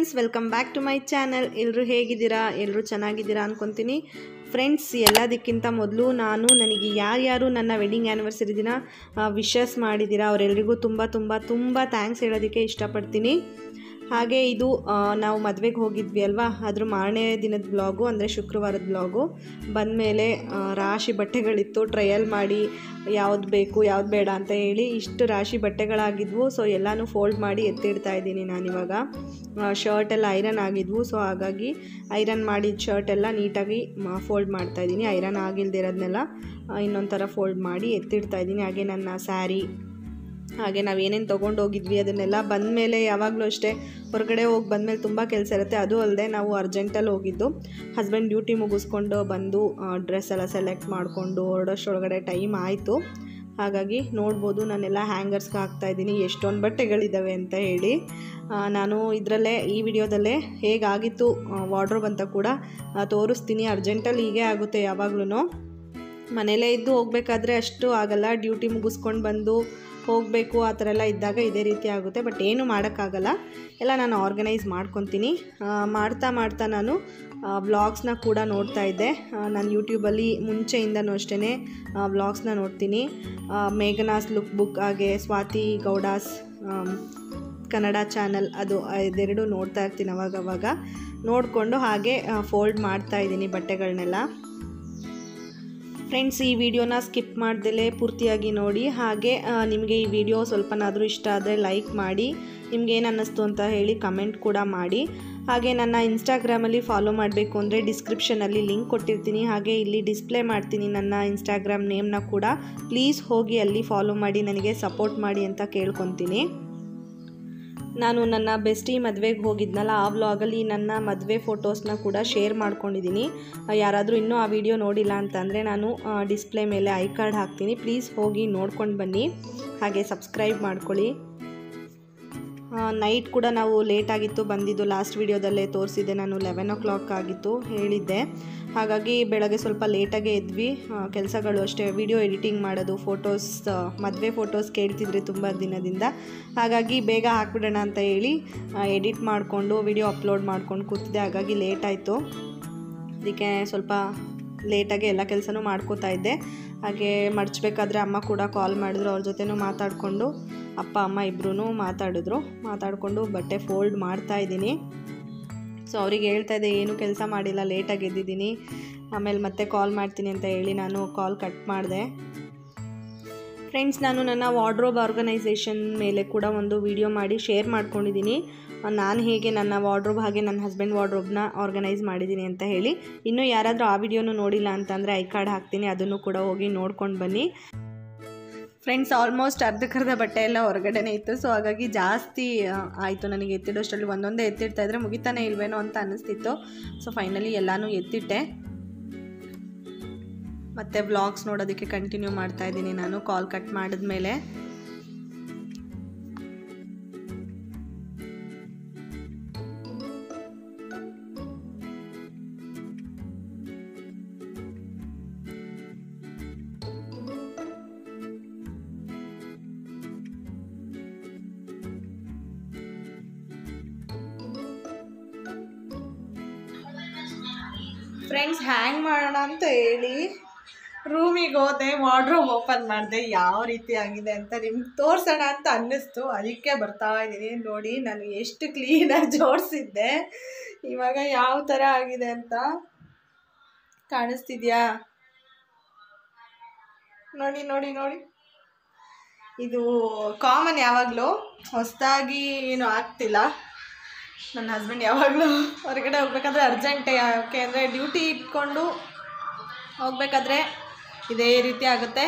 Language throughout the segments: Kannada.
friends welcome back to my channel ಎಲ್ಲರೂ ಹೇಗಿದ್ದೀರಾ ಎಲ್ಲರೂ ಚೆನ್ನಾಗಿದ್ದೀರಾ ಅಂದ್ಕೊತೀನಿ ಫ್ರೆಂಡ್ಸ್ ಎಲ್ಲದಕ್ಕಿಂತ ಮೊದಲು ನಾನು ನನಗೆ ಯಾರ್ಯಾರು ನನ್ನ ವೆಡ್ಡಿಂಗ್ ಆ್ಯನಿವರ್ಸರಿ ದಿನ ವಿಶಸ್ ಮಾಡಿದ್ದೀರಾ ಅವರೆಲ್ಲರಿಗೂ ತುಂಬ ತುಂಬ ತುಂಬ ಥ್ಯಾಂಕ್ಸ್ ಹೇಳೋದಕ್ಕೆ ಇಷ್ಟಪಡ್ತೀನಿ ಹಾಗೆ ಇದು ಆ, ನಾವು ಮದುವೆಗೆ ಹೋಗಿದ್ವಿ ಅಲ್ವಾ ಅದ್ರ ಮಾರನೇ ದಿನದ ಬ್ಲಾಗು ಅಂದರೆ ಶುಕ್ರವಾರದ ಬ್ಲಾಗು ಬಂದಮೇಲೆ ರಾಶಿ ಬಟ್ಟೆಗಳಿತ್ತು ಟ್ರಯಲ್ ಮಾಡಿ ಯಾವ್ದು ಬೇಕು ಯಾವ್ದು ಬೇಡ ಅಂತ ಹೇಳಿ ಇಷ್ಟು ರಾಶಿ ಬಟ್ಟೆಗಳಾಗಿದ್ವು ಸೊ ಎಲ್ಲನೂ ಫೋಲ್ಡ್ ಮಾಡಿ ಎತ್ತಿಡ್ತಾ ಇದ್ದೀನಿ ನಾನಿವಾಗ ಶರ್ಟ್ ಎಲ್ಲ ಐರನ್ ಆಗಿದ್ವು ಸೊ ಹಾಗಾಗಿ ಐರನ್ ಮಾಡಿದ ಶರ್ಟ್ ಎಲ್ಲ ನೀಟಾಗಿ ಫೋಲ್ಡ್ ಮಾಡ್ತಾ ಇದ್ದೀನಿ ಐರನ್ ಆಗಿಲ್ದಿರೋದನ್ನೆಲ್ಲ ಇನ್ನೊಂದು ಥರ ಫೋಲ್ಡ್ ಮಾಡಿ ಎತ್ತಿಡ್ತಾ ಇದ್ದೀನಿ ಹಾಗೆ ನನ್ನ ಸ್ಯಾರಿ ಹಾಗೆ ನಾವು ಏನೇನು ತೊಗೊಂಡು ಹೋಗಿದ್ವಿ ಅದನ್ನೆಲ್ಲ ಬಂದಮೇಲೆ ಯಾವಾಗಲೂ ಅಷ್ಟೇ ಹೊರಗಡೆ ಹೋಗಿ ಬಂದಮೇಲೆ ತುಂಬ ಕೆಲಸ ಇರುತ್ತೆ ಅದು ಅಲ್ಲದೆ ನಾವು ಅರ್ಜೆಂಟಲ್ಲಿ ಹೋಗಿದ್ದು ಹಸ್ಬೆಂಡ್ ಡ್ಯೂಟಿ ಮುಗಿಸ್ಕೊಂಡು ಬಂದು ಡ್ರೆಸ್ ಎಲ್ಲ ಸೆಲೆಕ್ಟ್ ಮಾಡಿಕೊಂಡು ಹೊರಡೋಷ್ಟೊಳಗಡೆ ಟೈಮ್ ಆಯಿತು ಹಾಗಾಗಿ ನೋಡ್ಬೋದು ನಾನೆಲ್ಲ ಹ್ಯಾಂಗರ್ಸ್ಗೆ ಹಾಕ್ತಾಯಿದ್ದೀನಿ ಎಷ್ಟೊಂದು ಬಟ್ಟೆಗಳಿದ್ದಾವೆ ಅಂತ ಹೇಳಿ ಆ, ನಾನು ಇದರಲ್ಲೇ ಈ ವಿಡಿಯೋದಲ್ಲೇ ಹೇಗಾಗಿತ್ತು ವಾರ್ಡ್ರೋಬ್ ಅಂತ ಕೂಡ ಆ, ತೋರಿಸ್ತೀನಿ ಅರ್ಜೆಂಟಲ್ಲಿ ಹೀಗೆ ಆಗುತ್ತೆ ಯಾವಾಗ್ಲೂ ಮನೇಲೇ ಇದ್ದು ಹೋಗಬೇಕಾದ್ರೆ ಅಷ್ಟು ಆಗಲ್ಲ ಡ್ಯೂಟಿ ಮುಗಿಸ್ಕೊಂಡು ಬಂದು ಹೋಗಬೇಕು ಆ ಥರ ಎಲ್ಲ ಇದ್ದಾಗ ಇದೇ ರೀತಿ ಆಗುತ್ತೆ ಬಟ್ ಏನು ಮಾಡೋಕ್ಕಾಗಲ್ಲ ಎಲ್ಲ ನಾನು ಆರ್ಗನೈಸ್ ಮಾಡ್ಕೊತೀನಿ ಆ, ಮಾಡ್ತಾ ಮಾಡ್ತಾ ನಾನು ವ್ಲಾಗ್ಸ್ನ ಕೂಡ ನೋಡ್ತಾ ಇದ್ದೆ ಆ, ನಾನು ಯೂಟ್ಯೂಬಲ್ಲಿ ಮುಂಚೆಯಿಂದನೂ ಅಷ್ಟೇ ವ್ಲಾಗ್ಸ್ನ ನೋಡ್ತೀನಿ ಆ, ಮೇಘನಾಸ್ ಲುಕ್ ಬುಕ್ ಹಾಗೆ ಸ್ವಾತಿ ಗೌಡಾಸ್ ಆಮ್, ಕನ್ನಡ ಚಾನಲ್ ಅದು ಇದೆರಡು ನೋಡ್ತಾ ಇರ್ತೀನಿ ಅವಾಗವಾಗ ನೋಡಿಕೊಂಡು ಹಾಗೆ ಫೋಲ್ಡ್ ಮಾಡ್ತಾ ಇದ್ದೀನಿ ಬಟ್ಟೆಗಳನ್ನೆಲ್ಲ ಫ್ರೆಂಡ್ಸ್ ಈ ವಿಡಿಯೋನ ಸ್ಕಿಪ್ ಮಾಡ್ದಲೇ ಪೂರ್ತಿಯಾಗಿ ನೋಡಿ ಹಾಗೆ ಆ, ನಿಮಗೆ ಈ ವಿಡಿಯೋ ಸ್ವಲ್ಪನಾದರೂ ಇಷ್ಟ ಆದರೆ ಲೈಕ್ ಮಾಡಿ ನಿಮ್ಗೆ ಏನು ಅನ್ನಿಸ್ತು ಅಂತ ಹೇಳಿ ಕಮೆಂಟ್ ಕೂಡ ಮಾಡಿ ಹಾಗೆ ನನ್ನ ಇನ್ಸ್ಟಾಗ್ರಾಮಲ್ಲಿ ಫಾಲೋ ಮಾಡಬೇಕು ಅಂದರೆ ಡಿಸ್ಕ್ರಿಪ್ಷನಲ್ಲಿ ಲಿಂಕ್ ಕೊಟ್ಟಿರ್ತೀನಿ ಹಾಗೆ ಇಲ್ಲಿ ಡಿಸ್ಪ್ಲೇ ಮಾಡ್ತೀನಿ ನನ್ನ ಇನ್ಸ್ಟಾಗ್ರಾಮ್ ನೇಮ್ನ ಕೂಡ ಪ್ಲೀಸ್ ಹೋಗಿ ಅಲ್ಲಿ ಫಾಲೋ ಮಾಡಿ ನನಗೆ ಸಪೋರ್ಟ್ ಮಾಡಿ ಅಂತ ಕೇಳ್ಕೊತೀನಿ ನಾನು ನನ್ನ ಬೆಸ್ಟಿ ಮದುವೆಗೆ ಹೋಗಿದ್ನಲ್ಲ ಆ ವ್ಲಾಗಲ್ಲಿ ನನ್ನ ಮದುವೆ ಫೋಟೋಸ್ನ ಕೂಡ ಶೇರ್ ಮಾಡ್ಕೊಂಡಿದ್ದೀನಿ ಯಾರಾದರೂ ಇನ್ನೂ ಆ ವಿಡಿಯೋ ನೋಡಿಲ್ಲ ಅಂತಂದರೆ ನಾನು ಡಿಸ್ಪ್ಲೇ ಮೇಲೆ ಐ ಕಾರ್ಡ್ ಹಾಕ್ತೀನಿ ಪ್ಲೀಸ್ ಹೋಗಿ ನೋಡ್ಕೊಂಡು ಬನ್ನಿ ಹಾಗೆ ಸಬ್ಸ್ಕ್ರೈಬ್ ಮಾಡ್ಕೊಳ್ಳಿ ನೈಟ್ ಕೂಡ ನಾವು ಲೇಟ್ ಆಗಿತ್ತು ಬಂದಿದ್ದು ಲಾಸ್ಟ್ ವಿಡಿಯೋದಲ್ಲೇ ತೋರಿಸಿದ್ದೆ ನಾನು ಲೆವೆನ್ ಓ ಕ್ಲಾಕ್ ಆಗಿತ್ತು ಹೇಳಿದ್ದೆ ಹಾಗಾಗಿ ಬೆಳಗ್ಗೆ ಸ್ವಲ್ಪ ಲೇಟಾಗೇ ಎದ್ವಿ ಕೆಲಸಗಳು ಅಷ್ಟೇ ವಿಡಿಯೋ ಎಡಿಟಿಂಗ್ ಮಾಡೋದು ಫೋಟೋಸ್ ಮದುವೆ ಫೋಟೋಸ್ ಕೇಳ್ತಿದ್ರಿ ತುಂಬ ದಿನದಿಂದ ಹಾಗಾಗಿ ಬೇಗ ಹಾಕ್ಬಿಡೋಣ ಅಂತ ಹೇಳಿ ಎಡಿಟ್ ಮಾಡಿಕೊಂಡು ವಿಡಿಯೋ ಅಪ್ಲೋಡ್ ಮಾಡ್ಕೊಂಡು ಕೂತಿದ್ದೆ ಹಾಗಾಗಿ ಲೇಟ್ ಆಯಿತು ಅದಕ್ಕೆ ಸ್ವಲ್ಪ ಲೇಟಾಗಿ ಎಲ್ಲ ಕೆಲಸನೂ ಮಾಡ್ಕೋತಾ ಇದ್ದೆ ಹಾಗೆ ಮಡ್ಚಬೇಕಾದ್ರೆ ಅಮ್ಮ ಕೂಡ ಕಾಲ್ ಮಾಡಿದ್ರು ಅವ್ರ ಜೊತೆನೂ ಮಾತಾಡಿಕೊಂಡು ಅಪ್ಪ ಅಮ್ಮ ಇಬ್ಬರೂ ಮಾತಾಡಿದ್ರು ಮಾತಾಡಿಕೊಂಡು ಬಟ್ಟೆ ಫೋಲ್ಡ್ ಮಾಡ್ತಾ ಇದ್ದೀನಿ ಸೊ ಅವ್ರಿಗೆ ಹೇಳ್ತಾ ಇದ್ದೆ ಏನು ಕೆಲಸ ಮಾಡಿಲ್ಲ ಲೇಟಾಗಿ ಎದ್ದಿದ್ದೀನಿ ಆಮೇಲೆ ಮತ್ತೆ ಕಾಲ್ ಮಾಡ್ತೀನಿ ಅಂತ ಹೇಳಿ ನಾನು ಕಾಲ್ ಕಟ್ ಮಾಡಿದೆ ಫ್ರೆಂಡ್ಸ್ ನಾನು ನನ್ನ ವಾರ್ಡ್ರೋಬ್ ಆರ್ಗನೈಸೇಷನ್ ಮೇಲೆ ಕೂಡ ಒಂದು ವಿಡಿಯೋ ಮಾಡಿ ಶೇರ್ ಮಾಡ್ಕೊಂಡಿದ್ದೀನಿ ನಾನು ಹೇಗೆ ನನ್ನ ವಾರ್ಡ್ರೋಬ್ ಹಾಗೆ ನನ್ನ ಹಸ್ಬೆಂಡ್ ವಾರ್ಡ್ರೋಬ್ನ ಆರ್ಗನೈಸ್ ಮಾಡಿದ್ದೀನಿ ಅಂತ ಹೇಳಿ ಇನ್ನೂ ಯಾರಾದರೂ ಆ ವಿಡಿಯೋನು ನೋಡಿಲ್ಲ ಅಂತಂದರೆ ಐ ಕಾರ್ಡ್ ಹಾಕ್ತೀನಿ ಅದನ್ನು ಕೂಡ ಹೋಗಿ ನೋಡ್ಕೊಂಡು ಬನ್ನಿ ಫ್ರೆಂಡ್ಸ್ ಆಲ್ಮೋಸ್ಟ್ ಅರ್ಧಕ್ಕರ್ಧ ಬಟ್ಟೆ ಎಲ್ಲ ಹೊರಗಡೆನೇ ಇತ್ತು ಸೊ ಹಾಗಾಗಿ ಜಾಸ್ತಿ ಆ, ಆಯಿತು ನನಗೆ ಎತ್ತಿಡೋಷ್ಟರಲ್ಲಿ ಒಂದೊಂದೇ ಎತ್ತಿಡ್ತಾ ಇದ್ರೆ ಮುಗಿತಾನೆ ಇಲ್ವೇನೋ ಅಂತ ಅನ್ನಿಸ್ತಿತ್ತು ಸೊ ಫೈನಲಿ ಎಲ್ಲನೂ ಎತ್ತಿಟ್ಟೆ ಮತ್ತು ವ್ಲಾಗ್ಸ್ ನೋಡೋದಕ್ಕೆ ಕಂಟಿನ್ಯೂ ಮಾಡ್ತಾ ಇದ್ದೀನಿ ನಾನು ಕಾಲ್ ಕಟ್ ಮಾಡಿದ್ಮೇಲೆ ಫ್ರೆಂಡ್ಸ್ ಹ್ಯಾಂಗ್ ಮಾಡೋಣ ಅಂತ ಹೇಳಿ ರೂಮಿಗೆ ಹೋದೆ ವಾರ್ಡ್ರೋಬ್ ಓಪನ್ ಮಾಡಿದೆ ಯಾವ ರೀತಿ ಆಗಿದೆ ಅಂತ ನಿಮ್ಗೆ ತೋರಿಸೋಣ ಅಂತ ಅನ್ನಿಸ್ತು ಅದಕ್ಕೆ ಬರ್ತಾ ಇದ್ದೀನಿ ನೋಡಿ ನಾನು ಎಷ್ಟು ಕ್ಲೀನಾಗಿ ಜೋಡಿಸಿದ್ದೆ ಇವಾಗ ಯಾವ ಥರ ಆಗಿದೆ ಅಂತ ಕಾಣಿಸ್ತಿದ್ಯಾ ನೋಡಿ ನೋಡಿ ನೋಡಿ ಇದು ಕಾಮನ್ ಯಾವಾಗಲೂ ಹೊಸದಾಗಿ ಏನು ಆಗ್ತಿಲ್ಲ ನನ್ನ ಹಸ್ಬೆಂಡ್ ಯಾವಾಗಲೂ ಹೊರಗಡೆ ಹೋಗ್ಬೇಕಾದ್ರೆ ಅರ್ಜೆಂಟೇ ಯಾಕೆ ಅಂದರೆ ಡ್ಯೂಟಿ ಇಟ್ಕೊಂಡು ಹೋಗ್ಬೇಕಾದ್ರೆ ಇದೇ ರೀತಿ ಆಗುತ್ತೆ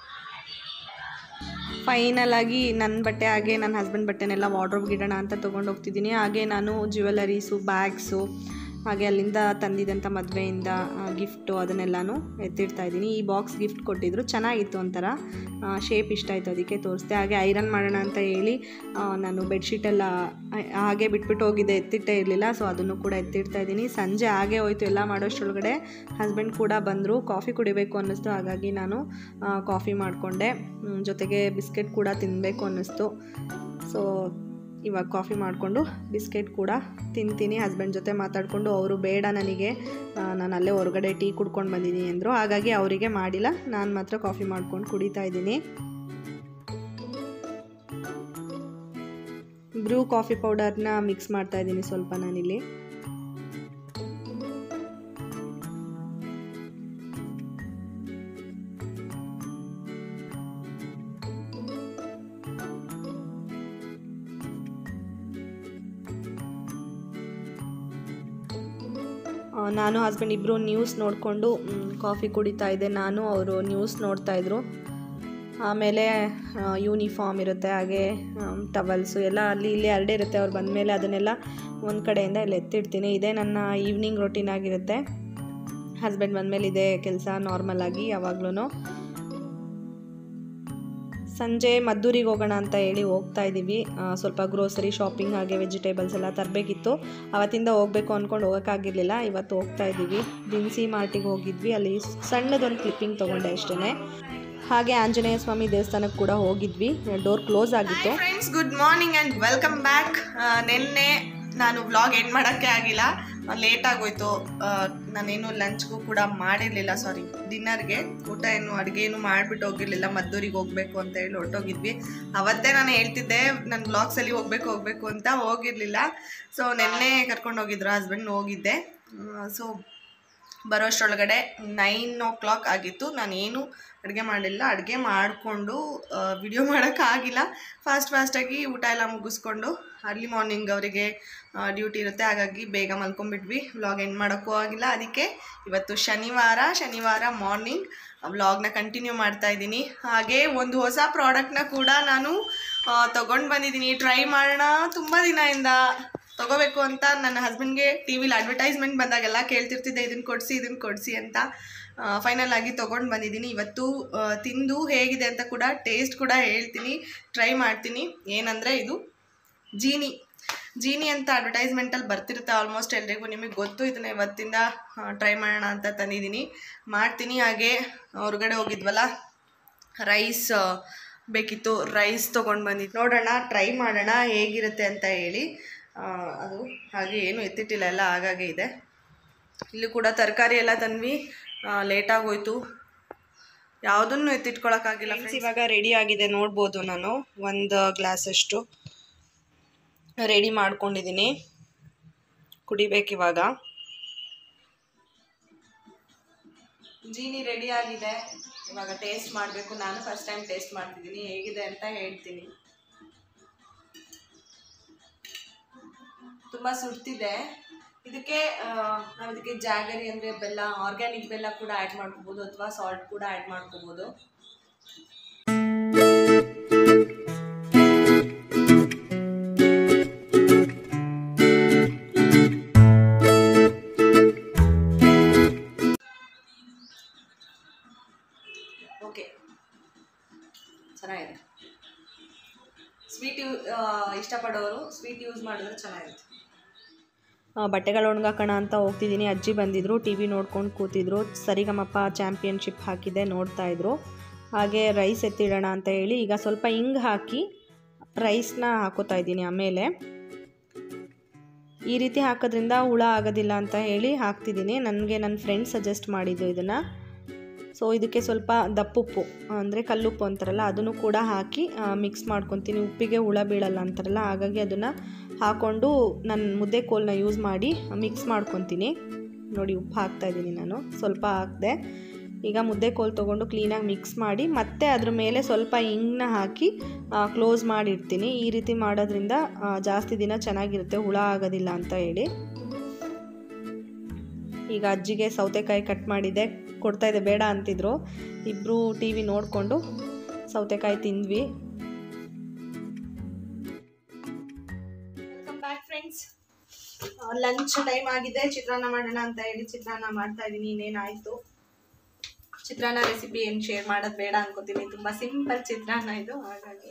ಫೈನಲ್ ಆಗಿ ನನ್ನ ಬಟ್ಟೆ ಹಾಗೆ ನನ್ನ ಹಸ್ಬೆಂಡ್ ಬಟ್ಟೆನೆಲ್ಲ ವಾರ್ಡ್ರೋಬ್ಗೆ ಇಡೋಣ ಅಂತ ತೊಗೊಂಡು ಹೋಗ್ತಿದ್ದೀನಿ ಹಾಗೆ ನಾನು ಜ್ಯುವೆಲರೀಸು ಬ್ಯಾಗ್ಸು ಹಾಗೆ ಅಲ್ಲಿಂದ ತಂದಿದ್ದಂಥ ಮದುವೆಯಿಂದ ಗಿಫ್ಟು ಅದನ್ನೆಲ್ಲನೂ ಎತ್ತಿಡ್ತಾ ಇದ್ದೀನಿ ಈ ಬಾಕ್ಸ್ ಗಿಫ್ಟ್ ಕೊಟ್ಟಿದ್ರು ಚೆನ್ನಾಗಿತ್ತು ಒಂಥರ ಶೇಪ್ ಇಷ್ಟ ಆಯಿತು ಅದಕ್ಕೆ ತೋರಿಸ್ದೆ ಹಾಗೆ ಐರನ್ ಮಾಡೋಣ ಅಂತ ಹೇಳಿ ಆ, ನಾನು ಬೆಡ್ಶೀಟೆಲ್ಲ ಆ- ಹಾಗೆ ಬಿಟ್ಬಿಟ್ಟು ಹೋಗಿದ್ದೆ ಎತ್ತಿಟ್ಟೇ ಇರಲಿಲ್ಲ ಸೊ ಅದನ್ನು ಕೂಡ ಎತ್ತಿಡ್ತಾ ಇದ್ದೀನಿ ಸಂಜೆ ಹಾಗೆ ಹೋಯ್ತು ಎಲ್ಲ ಮಾಡೋಷ್ಟರೊಳಗಡೆ ಹಸ್ಬೆಂಡ್ ಕೂಡ ಬಂದರು ಕಾಫಿ ಕುಡಿಬೇಕು ಅನ್ನಿಸ್ತು ಹಾಗಾಗಿ ನಾನು ಕಾಫಿ ಮಾಡಿಕೊಂಡೆ ಜೊತೆಗೆ ಬಿಸ್ಕೆಟ್ ಕೂಡ ತಿನ್ನಬೇಕು ಅನ್ನಿಸ್ತು ಸೊ ಇವಾಗ ಕಾಫಿ ಮಾಡಿಕೊಂಡು ಬಿಸ್ಕೆಟ್ ಕೂಡ ತಿಂತೀನಿ ಹಸ್ಬೆಂಡ್ ಜೊತೆ ಮಾತಾಡಿಕೊಂಡು ಅವರು ಬೇಡ ನನಗೆ ನಾನು ಅಲ್ಲೇ ಹೊರಗಡೆ ಟೀ ಕುಡ್ಕೊಂಡು ಬಂದಿದ್ದೀನಿ ಅಂದರು ಹಾಗಾಗಿ ಅವರಿಗೆ ಮಾಡಿಲ್ಲ ನಾನು ಮಾತ್ರ ಕಾಫಿ ಮಾಡ್ಕೊಂಡು ಕುಡಿತಾ ಇದ್ದೀನಿ ಬ್ರೂ ಕಾಫಿ ಪೌಡರ್ನ ಮಿಕ್ಸ್ ಮಾಡ್ತಾ ಇದ್ದೀನಿ ಸ್ವಲ್ಪ ನಾನಿಲ್ಲಿ ಆ, ನಾನು ಹಸ್ಬೆಂಡ್ ಇಬ್ಬರು ನ್ಯೂಸ್ ನೋಡಿಕೊಂಡು ಕಾಫಿ ಕುಡಿತಾ ಇದ್ದೆ ನಾನು ಅವರು ನ್ಯೂಸ್ ನೋಡ್ತಾಯಿದ್ರು ಆಮೇಲೆ ಯೂನಿಫಾರ್ಮ್ ಇರುತ್ತೆ ಹಾಗೆ ಟವಲ್ಸು ಎಲ್ಲ ಅಲ್ಲಿ ಇಲ್ಲಿ ಎರಡೇ ಇರುತ್ತೆ ಅವ್ರು ಬಂದಮೇಲೆ ಅದನ್ನೆಲ್ಲ ಒಂದು ಕಡೆಯಿಂದ ಇಲ್ಲಿ ಎತ್ತಿಡ್ತೀನಿ ಇದೇ ನನ್ನ ಈವ್ನಿಂಗ್ ರೊಟೀನ್ ಆಗಿರುತ್ತೆ ಹಸ್ಬೆಂಡ್ ಬಂದಮೇಲೆ ಇದೇ ಕೆಲಸ ನಾರ್ಮಲ್ ಆಗಿ ಯಾವಾಗ್ಲೂ ಸಂಜೆ ಮದ್ದೂರಿಗೆ ಹೋಗೋಣ ಅಂತ ಹೇಳಿ ಹೋಗ್ತಾ ಇದ್ದೀವಿ ಆ, ಸ್ವಲ್ಪ ಗ್ರೋಸರಿ ಶಾಪಿಂಗ್ ಹಾಗೆ ವೆಜಿಟೇಬಲ್ಸ್ ಎಲ್ಲ ತರಬೇಕಿತ್ತು ಅವತ್ತಿಂದ ಹೋಗಬೇಕು ಅಂದ್ಕೊಂಡು ಹೋಗೋಕ್ಕಾಗಿರಲಿಲ್ಲ ಇವತ್ತು ಹೋಗ್ತಾ ಇದ್ದೀವಿ ದಿನಸಿ ಮಾರ್ಟಿಗೆ ಹೋಗಿದ್ವಿ ಅಲ್ಲಿ ಸಣ್ಣದೊಂದು ಕ್ಲಿಪ್ಪಿಂಗ್ ತೊಗೊಂಡೆ ಅಷ್ಟೇ ಹಾಗೆ ಆಂಜನೇಯ ಸ್ವಾಮಿ ದೇವಸ್ಥಾನಕ್ಕೆ ಕೂಡ ಹೋಗಿದ್ವಿ ಡೋರ್ ಕ್ಲೋಸ್ ಆಗಿತ್ತು friends good morning and welcome back ನಿನ್ನೆ ನಾನು ವ್ಲಾಗ್ ಎಂಡ್ ಮಾಡೋಕ್ಕೆ ಆಗಿಲ್ಲ ಲೇಟ್ ಆಗೋಯ್ತು ಆ, ನಾನೇನು ಲಂಚ್ಗೂ ಕೂಡ ಮಾಡಿರಲಿಲ್ಲ ಸಾರಿ ಡಿನ್ನರ್ಗೆ ಊಟ ಏನು ಅಡುಗೆ ಏನು ಮಾಡಿಬಿಟ್ಟು ಹೋಗಿರಲಿಲ್ಲ ಮದ್ದೂರಿಗೆ ಹೋಗಬೇಕು ಅಂತ ಹೇಳಿ ಹೊರಟೋಗಿದ್ವಿ ಅವತ್ತೇ ನಾನು ಹೇಳ್ತಿದ್ದೆ ನನ್ನ ವ್ಲಾಗ್ಸಲ್ಲಿ ಹೋಗ್ಬೇಕು ಹೋಗಬೇಕು ಅಂತ ಹೋಗಿರಲಿಲ್ಲ ಸೊ ನಿನ್ನೆ ಕರ್ಕೊಂಡು ಹೋಗಿದ್ರು ಹಸ್ಬೆಂಡ್ ಹೋಗಿದ್ದೆ ಸೊ ಬರೋಷ್ಟರೊಳಗಡೆ ನೈನ್ ಓ ಕ್ಲಾಕ್ ಆಗಿತ್ತು ನಾನೇನು ಅಡುಗೆ ಮಾಡಲಿಲ್ಲ ಅಡುಗೆ ಮಾಡಿಕೊಂಡು ವಿಡಿಯೋ ಮಾಡೋಕ್ಕಾಗಿಲ್ಲ ಫಾಸ್ಟ್ ಫಾಸ್ಟಾಗಿ ಊಟ ಎಲ್ಲ ಮುಗಿಸ್ಕೊಂಡು ಅರ್ಲಿ ಮಾರ್ನಿಂಗ್ ಅವರಿಗೆ ಡ್ಯೂಟಿ ಇರುತ್ತೆ ಹಾಗಾಗಿ ಬೇಗ ಮಲ್ಕೊಂಡ್ಬಿಟ್ವಿ ವ್ಲಾಗ್ ಎಂಡ್ ಮಾಡೋಕ್ಕೂ ಆಗಿಲ್ಲ ಅದಕ್ಕೆ ಇವತ್ತು ಶನಿವಾರ ಶನಿವಾರ ಮಾರ್ನಿಂಗ್ ವ್ಲಾಗ್ನ ಕಂಟಿನ್ಯೂ ಮಾಡ್ತಾ ಇದ್ದೀನಿ ಹಾಗೆ ಒಂದು ಹೊಸ ಪ್ರಾಡಕ್ಟ್ನ ಕೂಡ ನಾನು ತೊಗೊಂಡು ಬಂದಿದ್ದೀನಿ ಟ್ರೈ ಮಾಡೋಣ ತುಂಬ ದಿನದಿಂದ ತಗೋಬೇಕು ಅಂತ ನನ್ನ ಹಸ್ಬೆಂಡ್ಗೆ ಟಿ ವಿಲಿ ಅಡ್ವರ್ಟೈಸ್ಮೆಂಟ್ ಬಂದಾಗೆಲ್ಲ ಕೇಳ್ತಿರ್ತಿದ್ದೆ ಇದನ್ನು ಕೊಡಿಸಿ ಇದನ್ನು ಕೊಡಿಸಿ ಅಂತ ಫೈನಲ್ ಆಗಿ ತೊಗೊಂಡು ಬಂದಿದ್ದೀನಿ ಇವತ್ತು ಆ, ತಿಂದು ಹೇಗಿದೆ ಅಂತ ಕೂಡ ಟೇಸ್ಟ್ ಕೂಡ ಹೇಳ್ತೀನಿ ಟ್ರೈ ಮಾಡ್ತೀನಿ ಏನಂದರೆ ಇದು ಜೀನಿ ಜೀನಿ ಅಂತ ಅಡ್ವರ್ಟೈಸ್ಮೆಂಟಲ್ಲಿ ಬರ್ತಿರುತ್ತೆ ಆಲ್ಮೋಸ್ಟ್ ಎಲ್ರಿಗೂ ನಿಮಗೆ ಗೊತ್ತು ಇದನ್ನ ಇವತ್ತಿಂದ ಟ್ರೈ ಮಾಡೋಣ ಅಂತ ತಂದಿದ್ದೀನಿ ಮಾಡ್ತೀನಿ ಹಾಗೆ ಹೊರಗಡೆ ಹೋಗಿದ್ವಲ್ಲ ರೈಸ್ ಬೇಕಿತ್ತು ರೈಸ್ ತೊಗೊಂಡು ಬಂದಿದ್ದು ನೋಡೋಣ ಟ್ರೈ ಮಾಡೋಣ ಹೇಗಿರುತ್ತೆ ಅಂತ ಹೇಳಿ ಆ, ಅದು ಹಾಗೆ ಏನು ಎತ್ತಿಟ್ಟಿಲ್ಲ ಎಲ್ಲ ಹಾಗಾಗೆ ಇದೆ ಇಲ್ಲಿ ಕೂಡ ತರಕಾರಿ ಎಲ್ಲ ತಂದ್ವಿ ಲೇಟಾಗಿ ಹೋಯ್ತು ಯಾವುದನ್ನು ಎತ್ತಿಟ್ಕೊಳಕ್ಕಾಗಿಲ್ಲ ಫ್ರೆಂಡ್ಸ್ ಇವಾಗ ರೆಡಿ ಆಗಿದೆ ನೋಡ್ಬೋದು ನಾನು ಒಂದು ಗ್ಲಾಸಷ್ಟು ರೆಡಿ ಮಾಡ್ಕೊಂಡಿದ್ದೀನಿ ಕುಡಿಬೇಕಿವಾಗ ಜೀನಿ ರೆಡಿ ಆಗಿದೆ ಇವಾಗ ಟೇಸ್ಟ್ ಮಾಡಬೇಕು ನಾನು ಫಸ್ಟ್ ಟೈಮ್ ಟೇಸ್ಟ್ ಮಾಡ್ತಿದ್ದೀನಿ ಹೇಗಿದೆ ಅಂತ ಹೇಳ್ತೀನಿ ತುಂಬ ಸುಡ್ತಿದೆ ಇದಕ್ಕೆ ಆ, ನಾವು ಇದಕ್ಕೆ ಜಾಗರಿ ಅಂದರೆ ಬೆಲ್ಲ ಆರ್ಗ್ಯಾನಿಕ್ ಬೆಲ್ಲ ಕೂಡ ಆ್ಯಡ್ ಮಾಡ್ಕೋಬೋದು ಅಥವಾ ಸಾಲ್ಟ್ ಕೂಡ ಆ್ಯಡ್ ಮಾಡ್ಕೋಬೋದು ಓಕೆ ಚೆನ್ನಾಗಿದೆ ಸ್ವೀಟ್ ಯೂ ಇಷ್ಟಪಡೋರು ಸ್ವೀಟ್ ಯೂಸ್ ಮಾಡಿದ್ರೆ ಚೆನ್ನಾಗಿರುತ್ತೆ ಆ, ಬಟ್ಟೆಗಳು ಒಣಗಾಕೋಣ ಅಂತ ಹೋಗ್ತಿದ್ದೀನಿ ಅಜ್ಜಿ ಬಂದಿದ್ರು ಟಿ ವಿ ನೋಡ್ಕೊಂಡು ಕೂತಿದ್ರು ಸರಿಗಮಪ ಚಾಂಪಿಯನ್ಶಿಪ್ ಹಾಕಿದೆ ನೋಡ್ತಾ ಇದ್ರು ಹಾಗೆ ರೈಸ್ ಎತ್ತಿಡೋಣ ಅಂತ ಹೇಳಿ ಈಗ ಸ್ವಲ್ಪ ಹಿಂಗ್ ಹಾಕಿ ರೈಸ್ನ ಹಾಕೋತಾ ಇದ್ದೀನಿ ಆಮೇಲೆ ಈ ರೀತಿ ಹಾಕೋದ್ರಿಂದ ಹುಳ ಆಗೋದಿಲ್ಲ ಅಂತ ಹೇಳಿ ಹಾಕ್ತಿದ್ದೀನಿ ನನಗೆ ನನ್ನ ಫ್ರೆಂಡ್ ಸಜೆಸ್ಟ್ ಮಾಡಿದ್ದು ಇದನ್ನು ಸೊ ಇದಕ್ಕೆ ಸ್ವಲ್ಪ ದಪ್ಪುಪ್ಪು ಅಂದರೆ ಕಲ್ಲುಪ್ಪು ಅಂತಾರಲ್ಲ ಅದನ್ನು ಕೂಡ ಹಾಕಿ ಮಿಕ್ಸ್ ಮಾಡ್ಕೊತೀನಿ ಉಪ್ಪಿಗೆ ಹುಳ ಬೀಳಲ್ಲ ಅಂತಾರಲ್ಲ ಹಾಗಾಗಿ ಅದನ್ನು ಹಾಕ್ಕೊಂಡು ನಾನು ಮುದ್ದೆ ಕೋಲನ್ನ ಯೂಸ್ ಮಾಡಿ ಮಿಕ್ಸ್ ಮಾಡ್ಕೊತೀನಿ ನೋಡಿ ಉಪ್ಪು ಹಾಕ್ತಾ ಇದ್ದೀನಿ ನಾನು ಸ್ವಲ್ಪ ಹಾಕಿದೆ ಈಗ ಮುದ್ದೆ ಕೋಲ್ ತೊಗೊಂಡು ಕ್ಲೀನಾಗಿ ಮಿಕ್ಸ್ ಮಾಡಿ ಮತ್ತೆ ಅದ್ರ ಮೇಲೆ ಸ್ವಲ್ಪ ಹಿಂಗನ್ನ ಹಾಕಿ ಕ್ಲೋಸ್ ಮಾಡಿರ್ತೀನಿ ಈ ರೀತಿ ಮಾಡೋದ್ರಿಂದ ಆ, ಜಾಸ್ತಿ ದಿನ ಚೆನ್ನಾಗಿರುತ್ತೆ ಹುಳ ಆಗೋದಿಲ್ಲ ಅಂತ ಹೇಳಿ ಈಗ ಅಜ್ಜಿಗೆ ಸೌತೆಕಾಯಿ ಕಟ್ ಮಾಡಿದ್ದೆ ಕೊಡ್ತಾ ಇದೆ ಬೇಡ ಅಂತಿದ್ರು ಇಬ್ಬರು ಟಿ ವಿ ನೋಡಿಕೊಂಡು ಸೌತೆಕಾಯಿ ತಿಂದ್ವಿ welcome back friends lunch time ಆಗಿದೆ ಚಿತ್ರಾನ್ನ ಮಾಡೋಣ ಅಂತ ಹೇಳಿ ಚಿತ್ರಾನ್ನ ಮಾಡ್ತಾ ಇದ್ದೀನಿ ಇನ್ನೇನಾಯಿತು ಚಿತ್ರಾನ್ನ ರೆಸಿಪಿ ಏನು ಶೇರ್ ಮಾಡೋದು ಬೇಡ ಅನ್ಕೋತೀನಿ ತುಂಬ ಸಿಂಪಲ್ ಚಿತ್ರಾನ್ನ ಇದು ಹಾಗಾಗಿ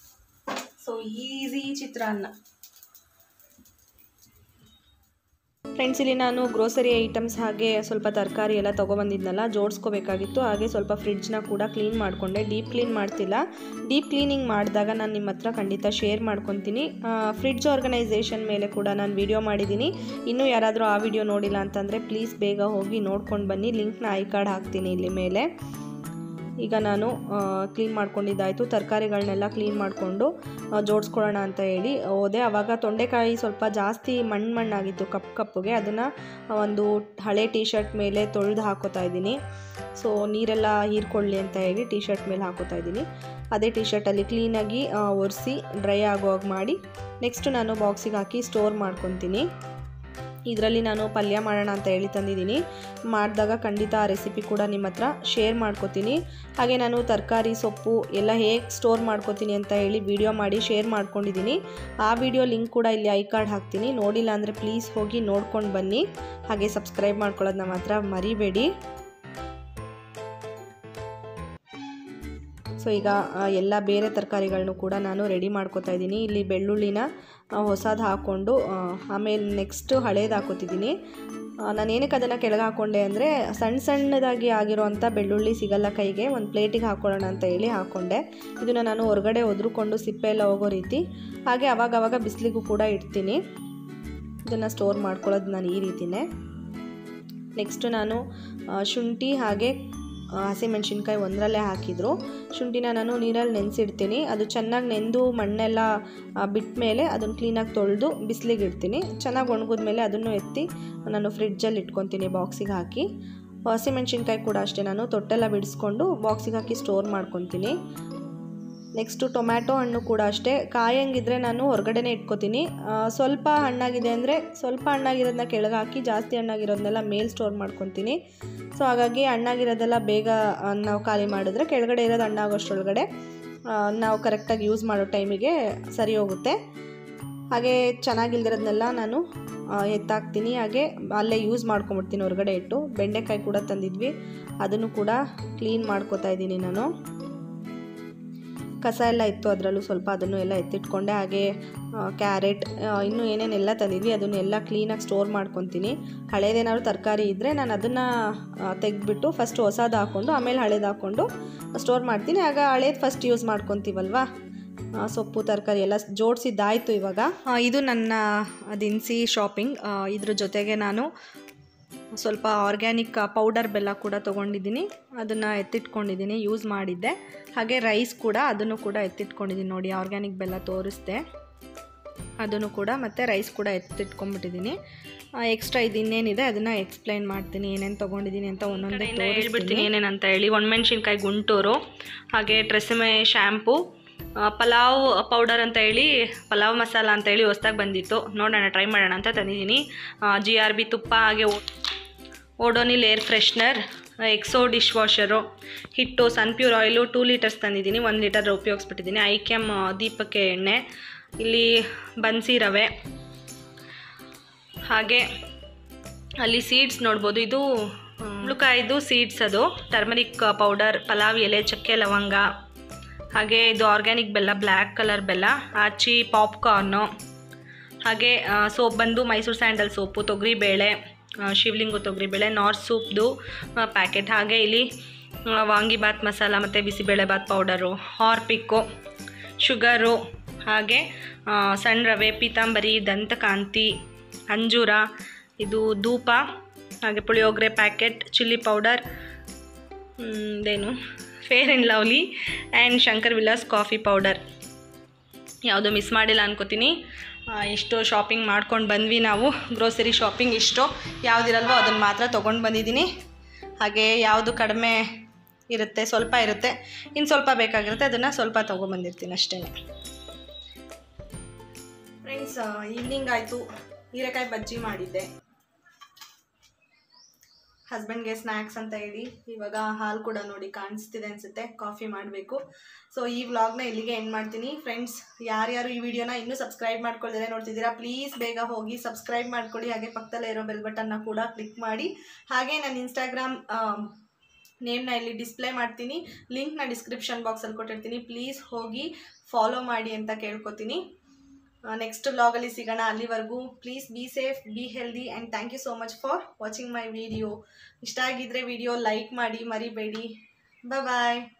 ಸೊ ಈಸಿ ಚಿತ್ರಾನ್ನ ಫ್ರೆಂಡ್ಸ್ ಇಲ್ಲಿ ನಾನು ಗ್ರೋಸರಿ ಐಟಮ್ಸ್ ಹಾಗೆ ಸ್ವಲ್ಪ ತರಕಾರಿ ಎಲ್ಲ ತೊಗೊಬಂದಿದ್ನಲ್ಲ ಜೋಡಿಸ್ಕೋಬೇಕಾಗಿತ್ತು ಹಾಗೆ ಸ್ವಲ್ಪ ಫ್ರಿಡ್ಜ್ನ ಕೂಡ ಕ್ಲೀನ್ ಮಾಡಿಕೊಂಡೆ ಡೀಪ್ ಕ್ಲೀನ್ ಮಾಡ್ತಿಲ್ಲ ಡೀಪ್ ಕ್ಲೀನಿಂಗ್ ಮಾಡಿದಾಗ ನಾನು ನಿಮ್ಮ ಹತ್ರ ಖಂಡಿತ ಶೇರ್ ಮಾಡ್ಕೊತೀನಿ ಫ್ರಿಡ್ಜ್ ಆರ್ಗನೈಸೇಷನ್ ಮೇಲೆ ಕೂಡ ನಾನು ವಿಡಿಯೋ ಮಾಡಿದ್ದೀನಿ ಇನ್ನೂ ಯಾರಾದರೂ ಆ ವಿಡಿಯೋ ನೋಡಿಲ್ಲ ಅಂತಂದರೆ ಪ್ಲೀಸ್ ಬೇಗ ಹೋಗಿ ನೋಡ್ಕೊಂಡು ಬನ್ನಿ ಲಿಂಕ್ನ ಐ ಕಾರ್ಡ್ ಹಾಕ್ತೀನಿ ಇಲ್ಲಿ ಮೇಲೆ ಈಗ ನಾನು ಕ್ಲೀನ್ ಮಾಡ್ಕೊಂಡಿದ್ದಾಯಿತು ತರಕಾರಿಗಳನ್ನೆಲ್ಲ ಕ್ಲೀನ್ ಮಾಡಿಕೊಂಡು ಜೋಡಿಸ್ಕೊಳ್ಳೋಣ ಅಂತ ಹೇಳಿ ಹೋದೆ ಆವಾಗ ತೊಂಡೆಕಾಯಿ ಸ್ವಲ್ಪ ಜಾಸ್ತಿ ಮಣ್ಣು ಮಣ್ಣಾಗಿತ್ತು ಕಪ್ಪು ಕಪ್ಪುಗೆ ಅದನ್ನು ಒಂದು ಹಳೆ ಟೀ ಶರ್ಟ್ ಮೇಲೆ ತೊಳೆದು ಹಾಕೋತಾ ಇದ್ದೀನಿ ಸೊ ನೀರೆಲ್ಲ ಹೀರ್ಕೊಳ್ಳಿ ಅಂತ ಹೇಳಿ ಟೀ ಶರ್ಟ್ ಮೇಲೆ ಹಾಕೋತಾ ಇದ್ದೀನಿ ಅದೇ ಟೀ ಶರ್ಟಲ್ಲಿ ಕ್ಲೀನಾಗಿ ಒರೆಸಿ ಡ್ರೈ ಆಗೋ ಹಾಗೆ ಮಾಡಿ ನೆಕ್ಸ್ಟು ನಾನು ಬಾಕ್ಸಿಗೆ ಹಾಕಿ ಸ್ಟೋರ್ ಮಾಡ್ಕೊತೀನಿ ಇದರಲ್ಲಿ ನಾನು ಪಲ್ಯ ಮಾಡೋಣ ಅಂತ ಹೇಳಿ ತಂದಿದ್ದೀನಿ ಮಾಡಿದಾಗ ಖಂಡಿತ ಆ ರೆಸಿಪಿ ಕೂಡ ನಿಮ್ಮ ಹತ್ರ ಶೇರ್ ಮಾಡ್ಕೋತೀನಿ ಹಾಗೆ ನಾನು ತರಕಾರಿ ಸೊಪ್ಪು ಎಲ್ಲ ಹೇಗೆ ಸ್ಟೋರ್ ಮಾಡ್ಕೋತೀನಿ ಅಂತ ಹೇಳಿ ವಿಡಿಯೋ ಮಾಡಿ ಶೇರ್ ಮಾಡ್ಕೊಂಡಿದ್ದೀನಿ ಆ ವಿಡಿಯೋ ಲಿಂಕ್ ಕೂಡ ಇಲ್ಲಿ ಐ ಕಾರ್ಡ್ ಹಾಕ್ತೀನಿ ನೋಡಿಲ್ಲ ಅಂದರೆ ಪ್ಲೀಸ್ ಹೋಗಿ ನೋಡ್ಕೊಂಡು ಬನ್ನಿ ಹಾಗೆ ಸಬ್ಸ್ಕ್ರೈಬ್ ಮಾಡ್ಕೊಳ್ಳೋದನ್ನ ಮಾತ್ರ ಮರಿಬೇಡಿ ಸೊ ಈಗ ಎಲ್ಲ ಬೇರೆ ತರಕಾರಿಗಳನ್ನೂ ಕೂಡ ನಾನು ರೆಡಿ ಮಾಡ್ಕೋತಾ ಇದ್ದೀನಿ ಇಲ್ಲಿ ಬೆಳ್ಳುಳ್ಳಿನ ಹೊಸದು ಹಾಕ್ಕೊಂಡು ಆಮೇಲೆ ನೆಕ್ಸ್ಟ್ ಹಳೇದು ಹಾಕೋತಿದ್ದೀನಿ ನಾನು ಏನಕ್ಕೆ ಅದನ್ನು ಕೆಳಗೆ ಹಾಕ್ಕೊಂಡೆ ಅಂದರೆ ಸಣ್ಣ ಸಣ್ಣದಾಗಿ ಆಗಿರೋವಂಥ ಬೆಳ್ಳುಳ್ಳಿ ಸಿಗಲ್ಲ ಕೈಗೆ ಒಂದು ಪ್ಲೇಟಿಗೆ ಹಾಕ್ಕೊಳ್ಳೋಣ ಅಂತ ಹೇಳಿ ಹಾಕ್ಕೊಂಡೆ ಇದನ್ನು ನಾನು ಹೊರಗಡೆ ಒದ್ರುಕೊಂಡು ಸಿಪ್ಪೆ ಎಲ್ಲ ಹೋಗೋ ರೀತಿ ಹಾಗೆ ಅವಾಗವಾಗ ಬಿಸಿಲಿಗೂ ಕೂಡ ಇಡ್ತೀನಿ ಇದನ್ನು ಸ್ಟೋರ್ ಮಾಡ್ಕೊಳ್ಳೋದು ನಾನು ಈ ರೀತಿಯೇ ನೆಕ್ಸ್ಟು ನಾನು ಶುಂಠಿ ಹಾಗೆ ಹಸಿಮೆಣ್ಸಿನ್ಕಾಯಿ ಒಂದರಲ್ಲೇ ಹಾಕಿದ್ರು ಶುಂಠಿನ ನಾನು ನೀರಲ್ಲಿ ನೆನೆಸಿಡ್ತೀನಿ ಅದು ಚೆನ್ನಾಗಿ ನೆಂದು ಮಣ್ಣೆಲ್ಲ ಬಿಟ್ಟ ಮೇಲೆ ಅದನ್ನು ಕ್ಲೀನಾಗಿ ತೊಳೆದು ಬಿಸಿಲಿಗೆ ಇಡ್ತೀನಿ ಚೆನ್ನಾಗಿ ಒಣಗಿದ್ಮೇಲೆ ಅದನ್ನು ಎತ್ತಿ ನಾನು ಫ್ರಿಡ್ಜಲ್ಲಿ ಇಟ್ಕೊತೀನಿ ಬಾಕ್ಸಿಗೆ ಹಾಕಿ ಹಸಿಮೆಣ್ಸಿನ್ಕಾಯಿ ಕೂಡ ಅಷ್ಟೇ ನಾನು ತೊಟ್ಟೆಲ್ಲ ಬಿಡಿಸ್ಕೊಂಡು ಬಾಕ್ಸಿಗೆ ಹಾಕಿ ಸ್ಟೋರ್ ಮಾಡ್ಕೊತೀನಿ ನೆಕ್ಸ್ಟು ಟೊಮ್ಯಾಟೊ ಹಣ್ಣು ಕೂಡ ಅಷ್ಟೇ ಕಾಯಂಗಿದ್ರೆ ನಾನು ಹೊರಗಡೆನೇ ಇಟ್ಕೋತೀನಿ ಸ್ವಲ್ಪ ಹಣ್ಣಾಗಿದೆ ಅಂದರೆ ಸ್ವಲ್ಪ ಹಣ್ಣಾಗಿರೋದನ್ನ ಕೆಳಗೆ ಹಾಕಿ ಜಾಸ್ತಿ ಹಣ್ಣಾಗಿರೋದನ್ನೆಲ್ಲ ಮೇಲ್ ಸ್ಟೋರ್ ಮಾಡ್ಕೊತೀನಿ ಸೊ ಹಾಗಾಗಿ ಹಣ್ಣಾಗಿರೋದೆಲ್ಲ ಬೇಗ ನಾವು ಖಾಲಿ ಮಾಡಿದ್ರೆ ಕೆಳಗಡೆ ಇರೋದು ಹಣ್ಣಾಗೋಷ್ಟರೊಳಗಡೆ ನಾವು ಕರೆಕ್ಟಾಗಿ ಯೂಸ್ ಮಾಡೋ ಟೈಮಿಗೆ ಸರಿ ಹೋಗುತ್ತೆ ಹಾಗೆ ಚೆನ್ನಾಗಿಲ್ದಿರೋದನ್ನೆಲ್ಲ ನಾನು ಎತ್ತಾಕ್ತೀನಿ ಹಾಗೆ ಅಲ್ಲೇ ಯೂಸ್ ಮಾಡ್ಕೊಂಬಿಡ್ತೀನಿ ಹೊರಗಡೆ ಇಟ್ಟು ಬೆಂಡೆಕಾಯಿ ಕೂಡ ತಂದಿದ್ವಿ ಅದನ್ನು ಕೂಡ ಕ್ಲೀನ್ ಮಾಡ್ಕೋತಾ ಇದ್ದೀನಿ ನಾನು ಕಸ ಎಲ್ಲ ಇತ್ತು ಅದರಲ್ಲೂ ಸ್ವಲ್ಪ ಅದನ್ನು ಎಲ್ಲ ಎತ್ತಿಟ್ಕೊಂಡೆ ಹಾಗೆ ಕ್ಯಾರೆಟ್ ಇನ್ನೂ ಏನೇನೆಲ್ಲ ತಂದಿದ್ವಿ ಅದನ್ನೆಲ್ಲ ಕ್ಲೀನಾಗಿ ಸ್ಟೋರ್ ಮಾಡ್ಕೊತೀನಿ ಹಳೇದೇನಾದ್ರು ತರಕಾರಿ ಇದ್ದರೆ ನಾನು ಅದನ್ನು ತೆಗೆದ್ಬಿಟ್ಟು ಫಸ್ಟ್ ಹೊಸದು ಹಾಕ್ಕೊಂಡು ಆಮೇಲೆ ಹಳೇದು ಹಾಕ್ಕೊಂಡು ಸ್ಟೋರ್ ಮಾಡ್ತೀನಿ ಆಗ ಹಳೇದು ಫಸ್ಟ್ ಯೂಸ್ ಮಾಡ್ಕೊತೀವಲ್ವಾ ಸೊಪ್ಪು ತರಕಾರಿ ಎಲ್ಲ ಜೋಡಿಸಿದ್ದಾಯಿತು ಇವಾಗ ಇದು ನನ್ನ ದಿನಸಿ ಶಾಪಿಂಗ್ ಇದ್ರ ಜೊತೆಗೆ ನಾನು ಸ್ವಲ್ಪ ಆರ್ಗ್ಯಾನಿಕ್ ಪೌಡರ್ ಬೆಲ್ಲ ಕೂಡ ತೊಗೊಂಡಿದ್ದೀನಿ ಅದನ್ನು ಎತ್ತಿಟ್ಕೊಂಡಿದ್ದೀನಿ ಯೂಸ್ ಮಾಡಿದ್ದೆ ಹಾಗೆ ರೈಸ್ ಕೂಡ ಅದನ್ನು ಕೂಡ ಎತ್ತಿಟ್ಕೊಂಡಿದ್ದೀನಿ ನೋಡಿ ಆರ್ಗ್ಯಾನಿಕ್ ಬೆಲ್ಲ ತೋರಿಸ್ದೆ ಅದನ್ನು ಕೂಡ ಮತ್ತು ರೈಸ್ ಕೂಡ ಎತ್ತಿಟ್ಕೊಂಡ್ಬಿಟ್ಟಿದ್ದೀನಿ ಎಕ್ಸ್ಟ್ರಾ ಇದು ಇನ್ನೇನಿದೆ ಅದನ್ನು ಎಕ್ಸ್ಪ್ಲೈನ್ ಮಾಡ್ತೀನಿ ಏನೇನು ತೊಗೊಂಡಿದ್ದೀನಿ ಅಂತ ಒಂದೊಂದೇ ಹೇಳ್ಬಿಡ್ತೀನಿ ಏನೇನಂತ ಹೇಳಿ ಒಣಮೆಣ್ಸಿನ್ಕಾಯಿ ಗುಂಟೂರು ಹಾಗೆ ಟ್ರೆಸಮೆ ಶ್ಯಾಂಪು ಪಲಾವ್ ಪೌಡರ್ ಅಂತ ಹೇಳಿ ಪಲಾವ್ ಮಸಾಲ ಅಂತ ಹೇಳಿ ಹೊಸ್ದಾಗಿ ಬಂದಿತ್ತು ನೋಡೋಣ ಟ್ರೈ ಮಾಡೋಣ ಅಂತ ತಂದಿದ್ದೀನಿ ಜಿ ಆರ್ ಬಿ ತುಪ್ಪ ಹಾಗೆ Odonil air freshener Exo dish washer ಹಿಟ್ಟು ಸನ್ಪ್ಯೂರ್ ಆಯಿಲು ಟೂ ಲೀಟರ್ಸ್ ತಂದಿದ್ದೀನಿ ಒಂದು ಲೀಟರ್ ಉಪಯೋಗಿಸ್ಬಿಟ್ಟಿದ್ದೀನಿ ಐಕ್ಯಮ್ ದೀಪಕ್ಕೆ ಎಣ್ಣೆ ಇಲ್ಲಿ ಬನ್ಸಿ ರವೆ ಹಾಗೆ ಅಲ್ಲಿ ಸೀಡ್ಸ್ ನೋಡ್ಬೋದು ಇದು ಕುಂಬಳಕಾಯಿದು ಸೀಡ್ಸ್ ಅದು ಟರ್ಮರಿಕ್ ಪೌಡರ್ ಪಲಾವ್ ಎಲೆ ಚಕ್ಕೆ ಲವಂಗ ಹಾಗೆ ಇದು ಆರ್ಗ್ಯಾನಿಕ್ ಬೆಲ್ಲ ಬ್ಲ್ಯಾಕ್ ಕಲರ್ ಬೆಲ್ಲ ಆಚಿ ಪಾಪ್ಕಾರ್ನು ಹಾಗೆ ಸೋಪ್ ಬಂದು ಮೈಸೂರು ಸ್ಯಾಂಡಲ್ ಸೋಪು ತೊಗರಿಬೇಳೆ ಶಿವಲಿಂಗು ತೊಗರಿಬೇಳೆ ನಾರ್ತ್ ಸೂಪ್ದು ಪ್ಯಾಕೆಟ್ ಹಾಗೆ ಇಲ್ಲಿ ವಾಂಗಿಬಾತ್ ಮಸಾಲ ಮತ್ತು ಬಿಸಿಬೇಳೆಬಾತ್ ಪೌಡರು ಹಾರ್ಪಿಕ್ಕು ಶುಗರು ಹಾಗೆ ಸಣ್ಣ ರವೆ ಪೀತಾಂಬರಿ ದಂತಕಾಂತಿ ಅಂಜೂರ ಇದು ಧೂಪ ಹಾಗೆ ಪುಳಿಯೋಗರೆ ಪ್ಯಾಕೆಟ್ ಚಿಲ್ಲಿ ಪೌಡರ್ ಇದೇನು fair and lovely and Shankar Vilas coffee powder ಯಾವುದೋ ಮಿಸ್ ಮಾಡಿಲ್ಲ ಅನ್ಕೋತೀನಿ ಇಷ್ಟು ಶಾಪಿಂಗ್ ಮಾಡ್ಕೊಂಡು ಬಂದ್ವಿ ನಾವು ಗ್ರೋಸರಿ ಶಾಪಿಂಗ್ ಇಷ್ಟು ಯಾವುದಿರಲ್ವೋ ಅದನ್ನು ಮಾತ್ರ ತೊಗೊಂಡು ಬಂದಿದ್ದೀನಿ ಹಾಗೆ ಯಾವುದು ಕಡಿಮೆ ಇರುತ್ತೆ ಸ್ವಲ್ಪ ಇರುತ್ತೆ ಇನ್ನು ಸ್ವಲ್ಪ ಬೇಕಾಗಿರುತ್ತೆ ಅದನ್ನು ಸ್ವಲ್ಪ ತೊಗೊಂಬಂದಿರ್ತೀನಿ ಅಷ್ಟೇ ಫ್ರೆಂಡ್ಸ್ ಈವ್ನಿಂಗ್ ಆಯಿತು ಹೀರೆಕಾಯಿ ಬಜ್ಜಿ ಮಾಡಿದ್ದೆ ಹಸ್ಬೆಂಡ್ಗೆ ಸ್ನ್ಯಾಕ್ಸ್ ಅಂತ ಹೇಳಿ ಇವಾಗ ಹಾಲು ಕೂಡ ನೋಡಿ ಕಾಣಿಸ್ತಿದೆ ಅನಿಸುತ್ತೆ ಕಾಫಿ ಮಾಡಬೇಕು ಸೊ ಈ ವ್ಲಾಗ್ನ ಇಲ್ಲಿಗೆ ಎಂಡ್ ಮಾಡ್ತೀನಿ ಫ್ರೆಂಡ್ಸ್ ಯಾರ್ಯಾರು ಈ ವಿಡಿಯೋನ ಇನ್ನೂ ಸಬ್ಸ್ಕ್ರೈಬ್ ಮಾಡ್ಕೊಳ್ದಿದ್ರೆ ನೋಡ್ತಿದ್ದೀರಾ ಪ್ಲೀಸ್ ಬೇಗ ಹೋಗಿ ಸಬ್ಸ್ಕ್ರೈಬ್ ಮಾಡ್ಕೊಳ್ಳಿ ಹಾಗೆ ಪಕ್ಕದಲ್ಲೇ ಇರೋ ಬೆಲ್ ಬಟನ್ನ ಕೂಡ ಕ್ಲಿಕ್ ಮಾಡಿ ಹಾಗೆ ನನ್ನ ಇನ್ಸ್ಟಾಗ್ರಾಮ್ ನೇಮ್ನ ಇಲ್ಲಿ ಡಿಸ್ಪ್ಲೇ ಮಾಡ್ತೀನಿ ಲಿಂಕ್ನ ಡಿಸ್ಕ್ರಿಪ್ಷನ್ ಬಾಕ್ಸಲ್ಲಿ ಕೊಟ್ಟಿರ್ತೀನಿ ಪ್ಲೀಸ್ ಹೋಗಿ ಫಾಲೋ ಮಾಡಿ ಅಂತ ಕೇಳ್ಕೊತೀನಿ ನೆಕ್ಸ್ಟ್ ವ್ಲಾಗಲ್ಲಿ ಸಿಗೋಣ ಅಲ್ಲಿವರೆಗೂ please be safe be healthy and thank you so much for watching my video ಇಷ್ಟ ಆಗಿದ್ರೆ ವಿಡಿಯೋ ಲೈಕ್ ಮಾಡಿ ಮರಿಬೇಡಿ ಬಾಯ್